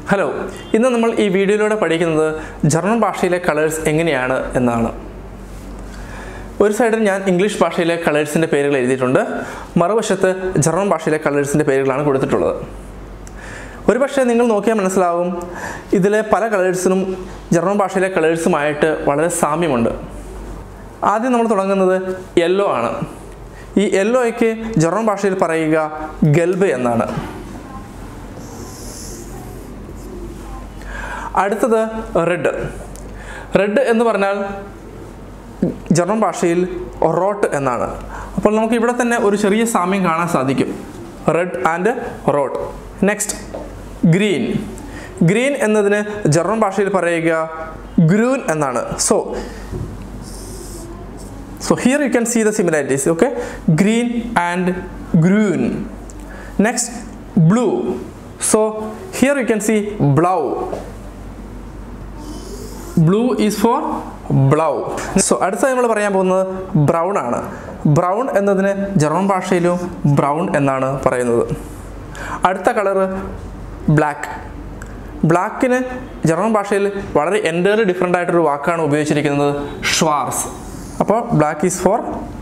Hello ഇന്ന് നമ്മൾ ഈ വീഡിയോയിലൂടെ പഠിക്കുന്നത് ജർമ്മൻ ഭാഷയിലെ കളേഴ്സ് എങ്ങനെയാണ് എന്നാണ് ഒരു സൈഡിൽ ഞാൻ ഇംഗ്ലീഷ് ഭാഷയിലെ കളേഴ്സിൻ്റെ പേരുകൾ എഴുതിയിട്ടുണ്ട് മറുവശത്ത് ജർമ്മൻ ഭാഷയിലെ കളേഴ്സിൻ്റെ പേരുകളാണ് കൊടുത്തിട്ടുള്ളത് ഒരുപക്ഷെ നിങ്ങൾ നോക്കിയാൽ മനസ്സിലാവും ഇതിലെ പല കളേഴ്സിനും ജർമ്മൻ ഭാഷയിലെ കളേഴ്സുമായിട്ട് വളരെ സാമ്യമുണ്ട് ആദ്യം നമ്മൾ തുടങ്ങുന്നത് യെല്ലോ ആണ് ഈ യെല്ലോയ്ക്ക് ജർമ്മൻ ഭാഷയിൽ പറയുക ഗൽബ് എന്നാണ് അടുത്തത് റെഡ് റെഡ് എന്ന് പറഞ്ഞാൽ ജർമ്മൻ ഭാഷയിൽ റോട്ട് എന്നാണ് അപ്പോൾ നമുക്ക് ഇവിടെ തന്നെ ഒരു ചെറിയ സാമ്യം കാണാൻ സാധിക്കും റെഡ് ആൻഡ് റോട്ട് നെക്സ്റ്റ് ഗ്രീൻ ഗ്രീൻ എന്നതിന് ജർമ്മൻ ഭാഷയിൽ പറയുക ഗ്രൂൻ എന്നാണ് so So here you can see the similarities, okay? Green and green. Next, blue. So here you can see blau. Blue is for blau. So അടുത്ത നമ്മൾ പറയാൻ പോകുന്നത് ബ്രൗൺ ആണ് ബ്രൗൺ എന്നതിന് ജർമ്മൻ ഭാഷയിലും ബ്രൗൺ എന്നാണ് പറയുന്നത് അടുത്ത കളറ് ബ്ലാക്ക് ബ്ലാക്കിന് ജർമ്മൻ ഭാഷയിൽ വളരെ എൻ്റയർലി ഡിഫറെൻ്റ് ആയിട്ടൊരു വാക്കാണ് ഉപയോഗിച്ചിരിക്കുന്നത് ഷ്വാർസ് അപ്പോൾ ബ്ലാക്ക് ഈസ് ഫോർ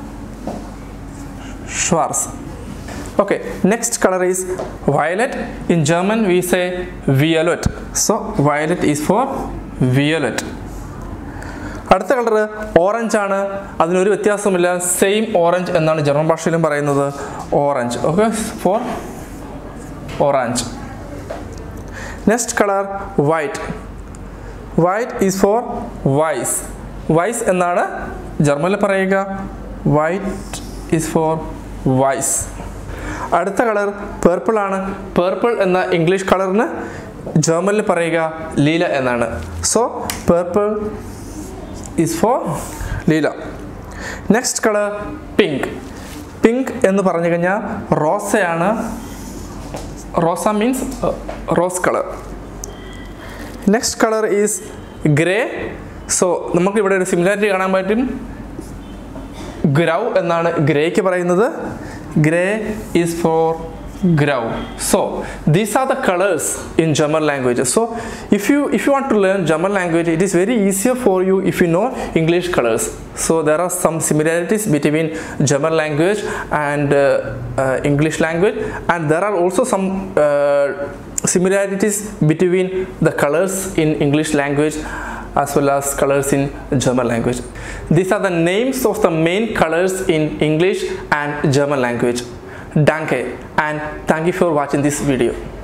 ഷ്വാർസ് okay next colour is violet in German we say വിയലറ്റ് സോ വയലറ്റ് ഈസ് ഫോർ വിയലറ്റ് അടുത്ത കളർ ഓറഞ്ച് ആണ് അതിനൊരു വ്യത്യാസമില്ല സെയിം ഓറഞ്ച് എന്നാണ് ജർമ്മൻ ഭാഷയിലും പറയുന്നത് orange okay for orange next colour white white is for വൈസ് വൈസ് എന്നാണ് ജർമ്മനിൽ പറയുക വൈറ്റ് ഈസ് ഫോർ വൈസ് അടുത്ത കളർ പേർപ്പിൾ ആണ് പേർപ്പിൾ എന്ന ഇംഗ്ലീഷ് കളറിന് ജർമ്മനിൽ പറയുക ലീല എന്നാണ് സോ പേർപ്പിൾ ഈസ് ഫോർ ലീല നെക്സ്റ്റ് കളർ പിങ്ക് പിങ്ക് എന്ന് പറഞ്ഞു കഴിഞ്ഞാൽ റോസയാണ് റോസ means rose colour next colour is grey so നമുക്ക് ഇവിടെ ഒരു സിമിലാരിറ്റി കാണാൻ പറ്റും ഗ്രൗ എന്നാണ് ഗ്രേക്ക് പറയുന്നത് ഗ്രേ ഈസ് ഫോർ ഗ്രൗ so these are the colours in German language so if you if you want to learn German language it is very easier for you if you know English colours so there are some similarities between German language and English language and there are also some similarities between the colors in English language as well as colors in German language. These are the names of the main colors in English and German language. Danke and thank you for watching this video.